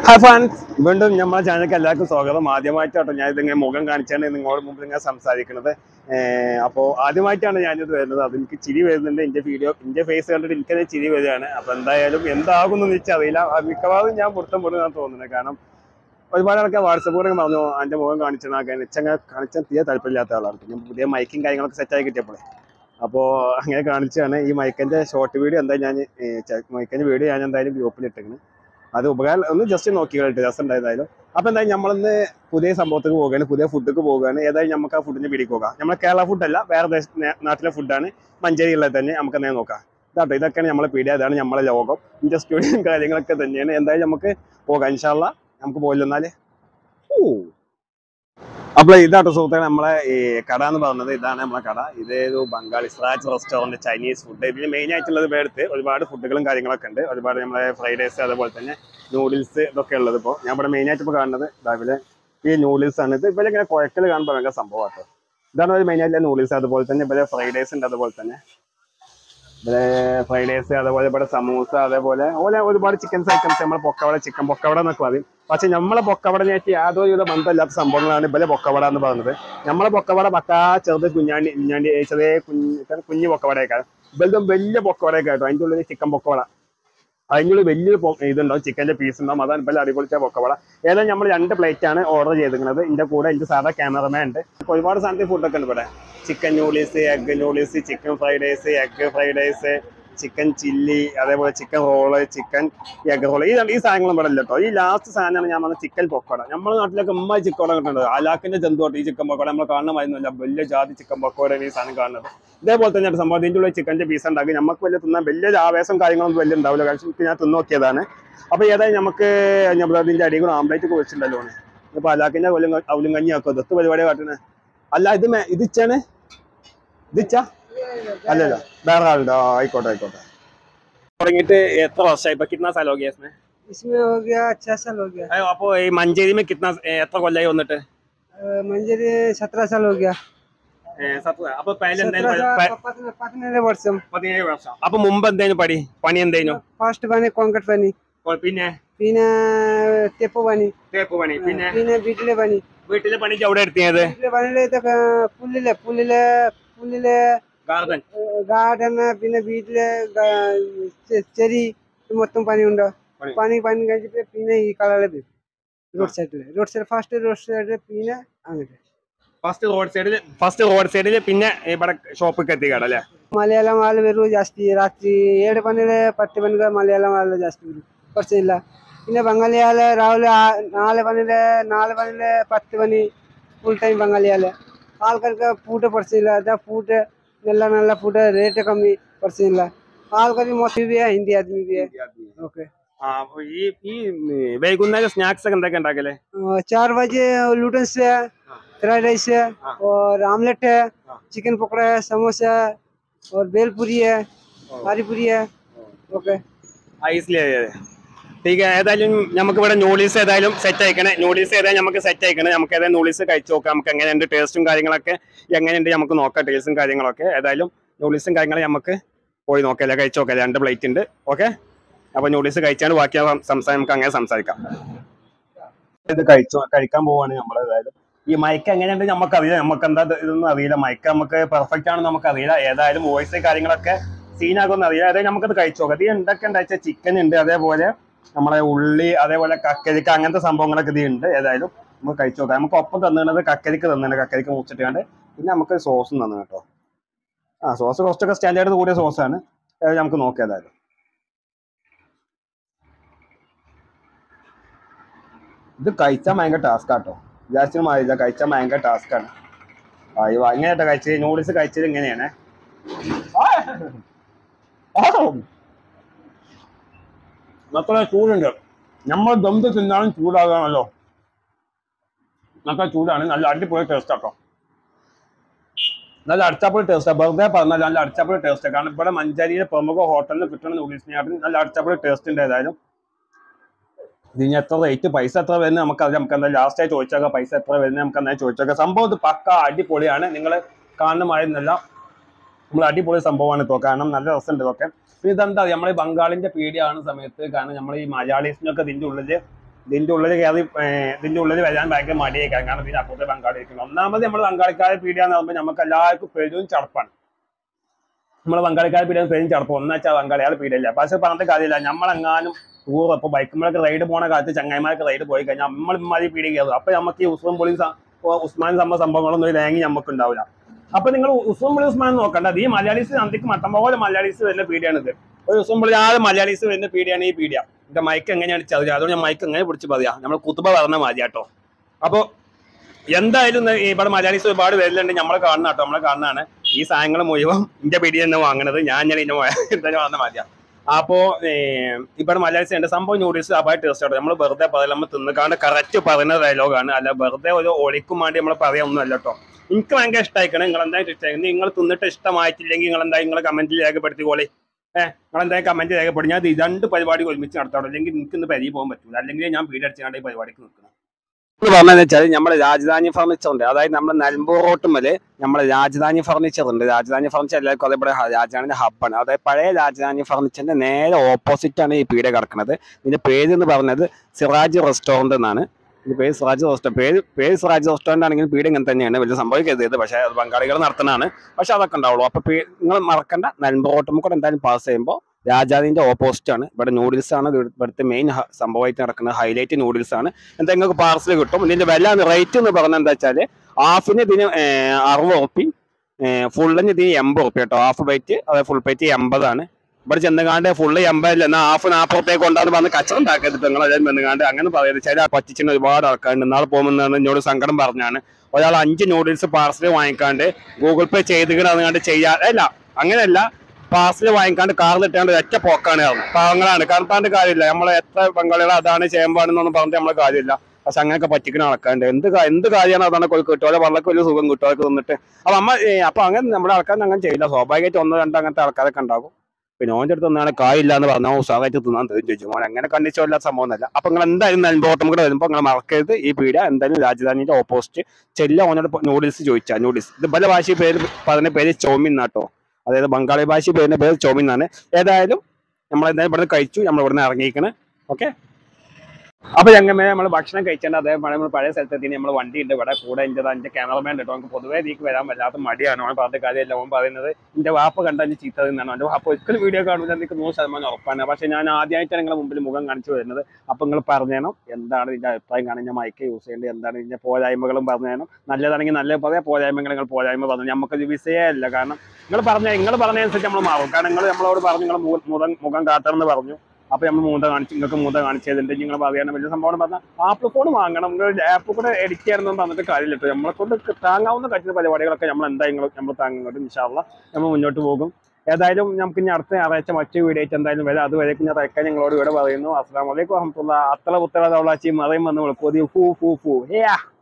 Hi fans വീണ്ടും നമ്മുടെ ചാനലിലേക്ക് എല്ലാവർക്കും സ്വാഗതം ആദ്യമായിട്ടാട്ടോ ഞാൻ ഇതിങ്ങനെ മുഖം കാണിച്ചാണ് നിങ്ങളോട് മുമ്പിൽ ഇങ്ങനെ സംസാരിക്കുന്നത് അപ്പോൾ ആദ്യമായിട്ടാണ് ഞാനിത് വരുന്നത് അത് എനിക്ക് ചിരി വരുന്നുണ്ട് എൻ്റെ വീഡിയോ എൻ്റെ ഫേസ് കണ്ടിട്ട് എനിക്കത് ചിരി വരികയാണ് അപ്പോൾ എന്തായാലും എന്താകുമെന്ന് എനിക്കറിയില്ല അത് മിക്കവാറും ഞാൻ പുറത്തും പോലെന്നാണ് തോന്നുന്നത് കാരണം ഒരുപാട് ആൾക്കാർ വാട്സപ്പ് കൂടെ പറഞ്ഞു എൻ്റെ മുഖം കാണിച്ചാൽ വെച്ചങ്ങ് കാണിച്ചാൽ തീരെ താല്പര്യമില്ലാത്ത ആളാണ് പിന്നെ പുതിയ മൈക്കും കാര്യങ്ങളൊക്കെ സെറ്റായി കിട്ടിയപ്പോഴേ അപ്പോൾ അങ്ങനെ കാണിച്ചാണ് ഈ മൈക്കിൻ്റെ ഷോർട്ട് വീഡിയോ എന്തായാലും ഞാൻ മൈക്കിൻ്റെ വീഡിയോ ഞാൻ എന്തായാലും ഗ്രൂപ്പിൽ ഇട്ടിരിക്കുന്നത് അത് ഉപകാരം ഒന്ന് ജസ്റ്റ് നോക്കി കളിട്ട് രസം ഉണ്ടായതായാലും അപ്പൊ എന്തായാലും നമ്മളിന്ന് പുതിയ സംഭവത്തേക്ക് പോവുകയാണ് പുതിയ ഫുഡൊക്കെ പോവുകയാണ് ഏതായാലും നമുക്ക് ആ ഫുഡിന്റെ പിടിക്ക് പോകാം നമ്മളെ കേരള ഫുഡല്ല വേറെ ദേശ നേ- നാട്ടിലെ ഫുഡാണ് മഞ്ചേരിയുള്ളത് തന്നെ നമുക്ക് നേരെ നോക്കാം ഇതാട്ടോ ഇതൊക്കെയാണ് നമ്മളെ പീഡിയ അതാണ് നമ്മളെ ലോകം ഇതിന്റെ സ്റ്റുഡിയോ കാര്യങ്ങളൊക്കെ തന്നെയാണ് എന്തായാലും നമുക്ക് പോകാം ഇൻഷാല്ല നമുക്ക് പോയില്ലെന്നാല് ഓ അപ്പോൾ ഇതാട്ടോ സുഹൃത്തുക്കളെ നമ്മളെ ഈ കട എന്ന് പറയുന്നത് ഇതാണ് നമ്മളെ കട ഇത് ഒരു ബംഗാളി സ്രാച്ച് റെസ്റ്റോറൻറ്റ് ചൈനീസ് ഫുഡ് ഇതിൽ മെയിൻ ആയിട്ടുള്ളത് പേടുത്ത് ഒരുപാട് ഫുഡുകളും കാര്യങ്ങളൊക്കെ ഉണ്ട് ഒരുപാട് നമ്മളെ ഫ്രൈഡ് റൈസ് അതുപോലെ തന്നെ നൂഡിൽസ് ഇതൊക്കെ ഉള്ളത് ഇപ്പോൾ ഞാൻ ഇവിടെ മെയിൻ ആയിട്ട് ഇപ്പോൾ കാണുന്നത് രാവിലെ ഈ നൂഡിൽസ് ആണ് ഇത് ഇവരെ ഇങ്ങനെ കുഴക്കൽ കാണുമ്പോൾ ഭയങ്കര സംഭവം കേട്ടോ ഇതാണ് ഒരു മെയിൻ ആയിട്ടുള്ള നൂഡിൽസ് അതുപോലെ തന്നെ ഇവിടെ ഫ്രൈഡ് റൈസ് ഉണ്ട് അതുപോലെ തന്നെ ഇവിടെ ഫ്രൈഡ് റൈസ് അതുപോലെ ഇവിടെ സമൂസ അതേപോലെ ഓലെ ഒരുപാട് ചിക്കൻസ് ഐറ്റംസ് നമ്മളെ പൊക്കവട ചിക്കൻ പൊക്കവട എന്നൊക്കെ പറയും പക്ഷെ നമ്മളെ പൊക്കവടനായിട്ട് യാതൊരു വിധ ബന്ധമില്ലാത്ത സംഭവങ്ങളാണ് ഇവലെ പൊക്കവട എന്ന് പറയുന്നത് നമ്മളെ പൊക്കവട പക്കാ ചെറുത് കുഞ്ഞാണ്ടി കുഞ്ഞാണ്ടി ചെറിയ കുഞ്ഞ് കുഞ്ഞു പൊക്കവടയൊക്കെ ഇവരുടെ വലിയ പൊക്കവടയൊക്കെ കേട്ടോ അതിൻ്റെ ഉള്ളിൽ ചിക്കൻ പൊക്കവട അതിൻ്റെ ഉള്ളിൽ വലിയൊരു പൊ- ഇതുണ്ടാവും ചിക്കൻ്റെ പീസ് ഉണ്ടാവും അതാണ് ഇപ്പം അടിപൊളിച്ച പൊക്കവട ഏതായാലും നമ്മൾ രണ്ട് പ്ലേറ്റ് ആണ് ഓർഡർ ചെയ്തിരിക്കുന്നത് ഇതിൻ്റെ കൂടെ ഇതിൻ്റെ സാധാ ക്യാമറമാൻ ഉണ്ട് ഒരുപാട് സാധനത്തിൽ ഫുഡൊക്കെ ഉണ്ട് ഇവിടെ chicken noodles egg noodles chicken fried rice egg fried rice chicken chilli അതേപോലെ chicken roll chicken egg roll ഈ രണ്ട് ഈ സാധനങ്ങളും ഇവിടെ ഇല്ല കേട്ടോ ഈ ലാസ്റ്റ് സാധനമാണ് ഞാൻ പറഞ്ഞ ചിക്കൻ പൊക്കോട നമ്മുടെ നാട്ടിലൊക്കെ ഉമ്മ ചിക്കോട കിട്ടുന്നത് അലാക്കിന്റെ ജന്തുവായിട്ട് ഈ ചിക്കൻ പക്കോട നമ്മൾ കാണുന്ന മരുന്നില്ല വലിയ ജാതി ചിക്കൻ പക്കോടയാണ് ഈ സാധനം കാണുന്നത് ഇതേപോലെ തന്നെ സംഭവം ഇതിൻ്റെ ഉള്ളിൽ ചിക്കൻ്റെ പീസ് ഉണ്ടാക്കി നമുക്ക് വലിയ തിന്നാൻ വലിയ ആവേശം കാര്യങ്ങളൊന്നും വലിയ ഉണ്ടാവില്ല കാരണം എനിക്ക് ഞാൻ തിന്നു നോക്കിയതാണ് അപ്പൊ ഏതായാലും നമുക്ക് നമ്മൾ അതിന്റെ അടിയിൽ കൂടെ ആംബ്ലേറ്റ് ഒക്കെ വെച്ചിട്ടുണ്ടല്ലോ ഇപ്പൊ അലാക്കിന്റെ കൊല്ലും അവലും കഞ്ഞി ആക്കും ദത്ത് പരിപാടി കാട്ടുന്നത് അല്ല ഇത് മേ- ഇത് ഇച്ചാണ് ഇതിച്ചാ അല്ലല്ല വേറെ ആളുണ്ട് ആ, ആയിക്കോട്ടെ ആയിക്കോട്ടെ തുടങ്ങിയിട്ട് എത്ര വർഷമായി ഇപ്പൊ കിतना साल हो गया इसमें इसमें हो गया छह साल हो गया अरे, അപ്പോ ഈ മഞ്ചേരി में कितना ए, എത്ര കൊല്ലായി വന്നിട്ട് अ, मंजरी सत्रह साल हो गया ഏ, സത്യം. അപ്പൊ പതിനെട്ട് सत्रह എന്തായാലും साल പ- पत- पतने वर्षम പതിനേഴ് വർഷം അപ്പൊ മുമ്പ് എന്തേനു പടി പണി എന്തേനു फर्स्ट बने कॉन्कट बनी കൊ- പിന്നെ पीना टेपो बनी തേപ്പ് പണി പിന്നെ पीना बीटले बनी വീട്ടിലെ പണിക്ക് അവിടെ എടുത്തിയത് बीटले बने तो पुल्लिले पुल्लिले पुल्लिले ഗാർഡൻ గార్డెన్ പിന്നെ വീട്ടില് ചെരി మొత్తం పని ఉండవు పని. పని పని కలిసి పీన ఈ కళలో road side road side first road side పీన അങ്ങനെ ഫസ്റ്റ് റോഡ് സൈഡിൽ ഫസ്റ്റ് റോഡ് സൈഡിൽ പിന്നെ ഇവിടെ ഷോപ്പിൽ എത്തിക്കാണ് അല്ലേ ಮಲಯಾಳಂ వాళ్ళు ಬೇರು ಜಾಸ್ತಿ ರಾತ್ರಿ ಏಳು ಬಂದಿದೆ ಪತ್ತು ಬಂದಿದೆ ಮಲಯಾಳಂ వాళ్ళు ಜಾಸ್ತಿ ಬೇರು ಪರಿಚಯ ಇಲ್ಲ പിന്നെ ബംഗാളി ആള് രാവിലെ ആ- നാല് പണിയില് നാല് പണിയില് പത്ത് പണി ഫുൾ ടൈം ബംഗാളി ആള് ആൾക്കാർക്ക് ഫുഡ് പരിചയമില്ല അതാ ഫുഡ് നല്ല നല്ല ഫുഡ് റേറ്റ് കമ്മി പരിചയമില്ല ആൾക്കാർ മൊത്തം भी है हिंदी आदमी भी है ओके ആ അപ്പൊ ഈ ഈ വൈകുന്നേരം സ്നാക്സ് ഒക്കെ എന്തൊക്കെ ഉണ്ടാക്കല്ലേ चार बजे लूटन्स है फ्राइड राइस है हाँ। और आमलेट है हाँ। चिकन पकौड़ा है समोसा है और बेल पूरी है पारी पूरी है ओके ഐസ്ലി ടീക്ക് ഏതായാലും നമുക്ക് ഇവിടെ നൂഡിൽസ് ഏതായാലും സെറ്റ് അയക്കണേ നൂഡിൽസ് ഏതായാലും നമുക്ക് സെറ്റ് അയക്കണേ നമുക്ക് ഏതായാലും നൂഡിൽസ് കഴിച്ചു നോക്കാം നമുക്ക് എങ്ങനെയുണ്ട് ടേസ്റ്റും കാര്യങ്ങളൊക്കെ എങ്ങനെയുണ്ട് നമുക്ക് നോക്കാം ടേസ്റ്റും കാര്യങ്ങളൊക്കെ ഏതായാലും നൂഡിൽസും കാര്യങ്ങളും നമുക്ക് പോയി നോക്കാം കഴിച്ചു നോക്കാം രണ്ട് പ്ലേറ്റ് ഉണ്ട് ഓക്കെ അപ്പൊ നൂഡിൽസ് കഴിച്ചാണ് ബാക്കി സം- സംസാരം നമുക്ക് അങ്ങനെ സംസാരിക്കാം ഇത് കഴിച്ചു കഴിക്കാൻ പോവാണ് നമ്മൾ ഏതായാലും ഈ മയക്ക് എങ്ങനെയുണ്ട് നമുക്കറിയില്ല നമുക്ക് എന്താ ഇത് ഇതൊന്നും അറിയില്ല മയക്ക് നമുക്ക് പെർഫെക്റ്റ് ആണെന്ന് നമുക്കറിയില്ല ഏതായാലും വോയിസ് കാര്യങ്ങളൊക്കെ സീനാകുമെന്ന് അറിയില്ല അതായത് നമുക്കത് കഴിച്ചു നോക്കാം ഇത് എന്തൊക്കെ ഉണ്ടാച്ച ചിക്കൻ ഉണ്ട് അതേപോലെ നമ്മളെ ഉള്ളി അതേപോലെ കക്കരിക്ക അങ്ങനത്തെ സംഭവങ്ങളൊക്കെ ഇത് ഉണ്ട് ഏതായാലും നമുക്ക് കഴിച്ചു നോക്കാം നമുക്ക് ഒപ്പം തന്നിരുന്നത് കക്കരിക്ക് തന്നിട്ടുണ്ട് കക്കരിക്ക് മുറിച്ചിട്ടാണ്ട് പിന്നെ നമുക്ക് സോസും തന്നു കേട്ടോ ആ സോസ് കുറച്ചൊക്കെ സ്റ്റാൻഡേർഡ് കൂടിയ സോസാണ് ഏതായാലും നമുക്ക് നോക്കാം ഏതായാലും ഇത് കഴിച്ചാൽ ഭയങ്കര ടാസ്ക് ആട്ടോ വിചാരിച്ചു മാറിയില്ല കഴിച്ചാൽ ഭയങ്കര ടാസ്ക് ആണ് അയ്യോ അങ്ങനെയാട്ടോ കഴിച്ചത് നൂഡിൽസ് കഴിച്ചത് ഇങ്ങനെയാണ് മക്കളെ ചൂടുണ്ട് നമ്മൾ ദന്ത് തിന്നാലും ചൂടാകാണല്ലോ മക്കളെ ചൂടാണ് നല്ല അടിപൊളി ടേസ്റ്റ് ആട്ടോ നല്ല അടച്ചാപ്പൊളി ടേസ്റ്റ് വെറുതെ പറഞ്ഞാൽ നല്ല അടച്ചാപ്പൊളി ടേസ്റ്റ് കാരണം ഇവിടെ മഞ്ചേരിയിലെ പ്രമുഖ ഹോട്ടലിൽ കിട്ടുന്ന നൂഡിൽസിനെക്കാട്ടും നല്ല അടച്ചാപ്പൊളി ടേസ്റ്റ് ഉണ്ട് ഏതായാലും ഇതിന് എത്ര റേറ്റ് പൈസ എത്ര വരുന്നത് നമുക്ക് അത് നമുക്ക് എന്താ ലാസ്റ്റ് ആയി ചോദിച്ചേക്കാം പൈസ എത്ര വരുന്നത് നമുക്ക് എന്താ ചോദിച്ചേക്കാം സംഭവം ഇത് പക്ക അടിപൊളിയാണ് നിങ്ങൾ കാണുന്ന മാറുന്നല്ല നമ്മൾ അടിപൊളി സംഭവമാണ് ഇപ്പൊ കാരണം നല്ല രസമുണ്ട് ഇതൊക്കെ പിന്നെ ഇതെന്താ നമ്മൾ ഈ ബംഗാളിന്റെ പീഡിയ ആവുന്ന സമയത്ത് കാരണം നമ്മൾ ഈ മലയാളീസിനൊക്കെ ഇതിന്റെ ഉള്ളില് ഇതിന്റെ ഉള്ളിൽ കയറി ഏർ ഇതിന്റെ ഉള്ളിൽ വരാൻ ഭയങ്കര മടിയേക്കാം കാരണം ഇതിന് അപ്പുറത്തെ ബംഗാളി ഇരിക്കണം ഒന്നാമത് നമ്മൾ ബംഗാളിക്കാരെ പീടിയാന്ന് പറയുമ്പോൾ നമുക്ക് എല്ലാവർക്കും പെരും ചടപ്പാണ് നമ്മൾ ബംഗാളിക്കാരെ പീടിയ പെരും ചടപ്പ് ഒന്നാച്ചാൽ ബംഗാളിയാൾ പീടിയല്ല പക്ഷെ പറഞ്ഞിട്ട് കാര്യമില്ല നമ്മളെങ്ങാനും ടൂർ ഇപ്പോൾ ബൈക്കുമ്പോഴൊക്കെ റൈഡ് പോണ കാലത്ത് ചങ്ങായിമാരൊക്കെ റൈഡ് പോയി കഴിഞ്ഞാൽ നമ്മൾ ഇമ്മാതിരി പീടിയ കയറും അപ്പൊ നമുക്ക് ഈ ഉസ്മാൻ പൊളി ഉസ്മാൻ സംഭവ സംഭവങ്ങളൊന്നും ഒരു തേങ്ങി നമുക്ക് ഉണ്ടാവില്ല അപ്പൊ നിങ്ങൾ ഉസ്മാൻ പൊളി ഉസ്മാൻ നോക്കണ്ട അത് ഈ മലയാളീസ് നന്ദിക്ക് മട്ടം പോലെ മലയാളീസ് വരുന്ന പീടിയാണ് ഇത് ഒരു ഉസ്മാൻ പൊളി ആറ് മലയാളീസ് വരുന്ന പീടിയാണ് ഈ പീടിയ എന്റെ മൈക്ക് എങ്ങനെയാണ് ചതിയ അതുകൊണ്ട് ഞാൻ മൈക്ക് എങ്ങനെ പിടിച്ച് പറയാ നമ്മൾ കുത്തുബ പറഞ്ഞ മതി കേട്ടോ അപ്പൊ എന്തായാലും ഇന്ന് ഇവിടെ മലയാളീസ് ഒരുപാട് പേരിലുണ്ട് നമ്മളെ കാണുന്ന കേട്ടോ നമ്മളെ കാണുന്നതാണ് ഈ സാധനങ്ങൾ മുഴുവൻ ഇന്റെ പീടിയ തന്നെ വാങ്ങണത് ഞാൻ ഞാൻ ഇന്നെ എന്തായാലും പറഞ്ഞ മതിയാ അപ്പോ ഏർ ഇവിടെ മലയാളീസ് ഉണ്ട് സംഭവം നൂഡിൽസ് അപായ ടേസ്റ്റ് ആട്ടോ നമ്മൾ വെറുതെ പറയില്ല നമ്മൾ തിന്നുകാണ്ട് കറക്റ്റ് പറയുന്ന ഡയലോഗാണ് അല്ല വെറുതെ ഒരു ഒളിക്കും വേണ്ടി നമ്മൾ പറയാനൊന്നും അല്ല കേട്ടോ എനിക്ക് ഭയങ്കര ഇഷ്ടമായിക്കണം നിങ്ങൾ എന്തായാലും ഇഷ്ടമായിരുന്നു നിങ്ങൾ തിന്നിട്ട് ഇഷ്ടമായിട്ടില്ലെങ്കിൽ നിങ്ങൾ എന്തായാലും നിങ്ങൾ കമന്റിൽ രേഖപ്പെടുത്തിക്കോളി ഏഹ് നിങ്ങൾ എന്തായാലും കമന്റ് രേഖപ്പെടുത്തി ഞാൻ ഇത് രണ്ട് പരിപാടി ഒരുമിച്ച് നടത്താം അല്ലെങ്കിൽ എനിക്ക് ഇന്ന് പരിധി പോകാൻ പറ്റൂല അല്ലെങ്കിൽ ഞാൻ വീടടിച്ചാണ്ട് ഈ പരിപാടിക്ക് നിൽക്കണം എന്ന് പറഞ്ഞതെന്ന് വെച്ചാൽ നമ്മുടെ രാജധാനി ഫർണിച്ചർ ഉണ്ട് അതായത് നമ്മുടെ നിലമ്പൂർ റോട്ടുമല് നമ്മുടെ രാജധാനി ഫർണിച്ചർ ഉണ്ട് രാജധാനി ഫർണിച്ചർ എല്ലാവർക്കും അതേപോലെ ഹ- രാജധാനിന്റെ ഹബ്ബാണ് അതായത് പഴയ രാജധാനി ഫർണിച്ചറിന്റെ നേരെ ഓപ്പോസിറ്റ് ആണ് ഈ പീടിക കിടക്കുന്നത് ഇതിന്റെ പേര് എന്ന് പറഞ്ഞത് സിറാജ് റെസ്റ്റോറന്റ് എന്നാണ് ഇത് പേര് സിറാജ് റെസ്റ്റോറന്റ് പേര് പേര് സിറാജ് റെസ്റ്റോറന്റ് ആണെങ്കിൽ പീടിക ഇങ്ങനെ തന്നെയാണ് വലിയ സംഭവിക്കരുത് പക്ഷേ അത് ബംഗാളികൾ നടത്തുന്നതാണ് പക്ഷെ അതൊക്കെ ഉണ്ടാവുള്ളൂ അപ്പൊ നിങ്ങൾ മറക്കണ്ട നിലമ്പൂർ റോട്ടുമ്പോൾ കൂടെ എന്തായാലും പാസ് ചെയ്യുമ്പോൾ രാജാവിന്റെ ഓപ്പോസിറ്റ് ആണ് ഇവിടെ നൂഡിൽസ് ആണ് ഇത് ഇവിടുത്തെ മെയിൻ സംഭവമായിട്ട് നടക്കുന്നത് ഹൈലൈറ്റ് നൂഡിൽസ് ആണ് എന്താ നിങ്ങൾക്ക് പാർസൽ കിട്ടും ഇതിന്റെ വില റേറ്റ് എന്ന് പറഞ്ഞാൽ എന്താ വെച്ചാല് ഹാഫിന് ഇതിന് ഏർ അറുപത് ഉറുപ്പി ഫുള്ളിന് ഇതിന് എൺപത് ഉറുപ്പി കേട്ടോ ഹാഫ് പ്ലേറ്റ് അതായത് ഫുൾ പ്ലേറ്റ് എൺപതാണ് ഇവിടെ ചെന്നുകാണ്ട് ഫുള്ള് എൺപതില്ല എന്നാൽ ഹാഫ് നാൽപ്പത്തേക്ക് കൊണ്ടാന്ന് പറഞ്ഞ് കച്ചവടം ഉണ്ടാക്കരുത് നിങ്ങൾ എല്ലാവരും വന്നുകാണ്ട് അങ്ങനെ പറയരുത് ചില പറ്റിച്ചിന് ഒരുപാട് ആൾക്കാരുണ്ട് നാളെ പോകുമെന്നാണ് എന്നോട് സങ്കടം പറഞ്ഞാണ് ഒരാൾ അഞ്ച് നൂഡിൽസ് പാർസൽ വാങ്ങിക്കാണ്ട് ഗൂഗിൾ പേ ചെയ്തിട്ട് അതുകൊണ്ട് ചെയ്യാ അല്ല അങ്ങനെയല്ല പാർസൽ വാങ്ങിക്കാണ്ട് കാറിലിട്ടാണ്ട് ഒറ്റ പോക്കാണ് കാരണം പാവങ്ങളാണ് കാരണം പറഞ്ഞിട്ട് കാര്യമില്ല നമ്മളെ എത്ര പങ്കാളികൾ അതാണ് ചെയ്യുമ്പോഴെന്നൊന്നും പറഞ്ഞിട്ട് നമ്മളെ കാര്യമില്ല പക്ഷെ അങ്ങനെയൊക്കെ പറ്റിക്കണ ആൾക്കാരുണ്ട് എന്ത് കാ- എന്ത് കാര്യമാണ് അതാണ് കൊ- കിട്ടും ഓരോ വെള്ളക്ക് വലിയ സുഖം കിട്ടും അതൊക്കെ തിന്നിട്ട് അപ്പൊ അമ്മ ഏ, അപ്പൊ അങ്ങനെ നമ്മുടെ ആൾക്കാർ അങ്ങനെ ചെയ്യില്ല സ്വാഭാവികമായിട്ട് ഒന്നോ രണ്ടോ അങ്ങനത്തെ ആൾക്കാരൊക്കെ ഉണ്ടാകും പിന്നെ ഓൻ്റെ അടുത്ത് ഒന്നാണ് കായില്ല എന്ന് പറഞ്ഞാൽ ഉത്സാഹമായിട്ട് തിന്നാൻ തീരും ചോദിച്ചു മോൻ അങ്ങനെ കണ്ടിച്ചല്ല സംഭവമൊന്നുമല്ല അപ്പൊ നിങ്ങൾ എന്തായാലും നെൽബോട്ടം കൂടെ വരുമ്പോൾ നിങ്ങൾ മറക്കരുത് ഈ പീടിയ എന്തായാലും രാജധാനിന്റെ ഓപ്പോസിറ്റ് ചെല്ല ഓനോട് നൂഡിൽസ് ചോദിച്ചാൽ നൂഡിൽസ് ഇത് പല ഭാഷ പേര് പറഞ്ഞ പേര് ചോമിൻ എന്നാട്ടോ അതായത് ബംഗാളി ഭാഷ പേരിന്റെ പേര് ചോമിൻ എന്നാണ് ഏതായാലും നമ്മൾ എന്തായാലും ഇവിടുന്ന് കഴിച്ചു നമ്മൾ ഇവിടുന്ന് ഇറങ്ങിയിരിക്കണേ ഓക്കെ അപ്പൊ ഞങ്ങമേ നമ്മൾ ഭക്ഷണം കഴിച്ചേണ്ട അതേപോലെ നമ്മൾ പഴയ സ്ഥലത്തെത്തി നമ്മൾ വണ്ടി ഉണ്ട് ഇവിടെ കൂടെ എൻ്റെ എൻ്റെ ക്യാമറമാൻ ഉണ്ട് നമുക്ക് പൊതുവേ ഇതിക്ക് വരാൻ വല്ലാത്ത മടിയാണ് അവൻ പറഞ്ഞ കാര്യമല്ല അവൻ പറയുന്നത് എൻ്റെ വാപ്പ കണ്ട എൻ്റെ ചീത്ത നിന്നാണ് എൻ്റെ വാപ്പ ഒരിക്കലും വീഡിയോ കാണുമ്പോൾ എനിക്ക് നൂറ് ശതമാനം ഉറപ്പാണ് പക്ഷേ ഞാൻ ആദ്യമായിട്ടാണ് നിങ്ങളുടെ മുമ്പിൽ മുഖം കാണിച്ചു വരുന്നത് അപ്പം നിങ്ങൾ പറഞ്ഞേണം എന്താണ് ഇതിൻ്റെ അഭിപ്രായം കാണാൻ ഞാൻ മൈക്ക് യൂസ് ചെയ്യേണ്ടത് എന്താണ് ഇതിൻ്റെ പോരായ്മകളും പറഞ്ഞേണം നല്ലതാണെങ്കിൽ നല്ല പറയാം പോരായ്മകൾ നിങ്ങൾ പോരായ്മ പറഞ്ഞു നമുക്കത് വിഷയമല്ല കാരണം നിങ്ങൾ പറഞ്ഞ നിങ്ങൾ പറഞ്ഞതനുസരിച്ച് നമ്മൾ മാറും കാരണം നിങ്ങൾ നമ്മളോട് പറഞ്ഞു നിങ്ങൾ മുഖം മുഖം കാട്ടണം എന്ന് പറഞ്ഞു അപ്പൊ നമ്മൾ മൂന്ന കാണിച്ചു നിങ്ങൾക്ക് മൂന്ന കാണിച്ചതുണ്ട് നിങ്ങൾ പറയാൻ വലിയ സംഭവം പറഞ്ഞാൽ ആപ്പിൾ ഫോൺ വാങ്ങണം നിങ്ങൾ ആപ്പ് കൂടെ എഡിറ്റ് ചെയ്യണമെന്ന് പറഞ്ഞിട്ട് കാര്യമില്ല കേട്ടോ നമ്മളെ കൊണ്ട് താങ്ങാവുന്ന കഴിക്കുന്ന പരിപാടികളൊക്കെ നമ്മൾ എന്തായാലും നമ്മൾ താങ്ങുന്നുണ്ട് ഇൻഷാള്ള നമ്മൾ മുന്നോട്ട് പോകും ഏതായാലും നമുക്ക് ഇനി അടുത്ത ഞായറാഴ്ച മറ്റു വീഡിയോ ആയിട്ട് എന്തായാലും വരാം അതുവരേക്കും ഞാൻ തയ്ക്കാൻ ഞങ്ങളോട് ഇവിടെ പറയുന്നു അസ്സാം വലൈക്കും വറഹമത്തുള്ള അത്ര ഉത്തരവാദമുള്ള മറയും വന്ന് വിളിക്കും ഫൂ ഫൂ ഫൂ ഏ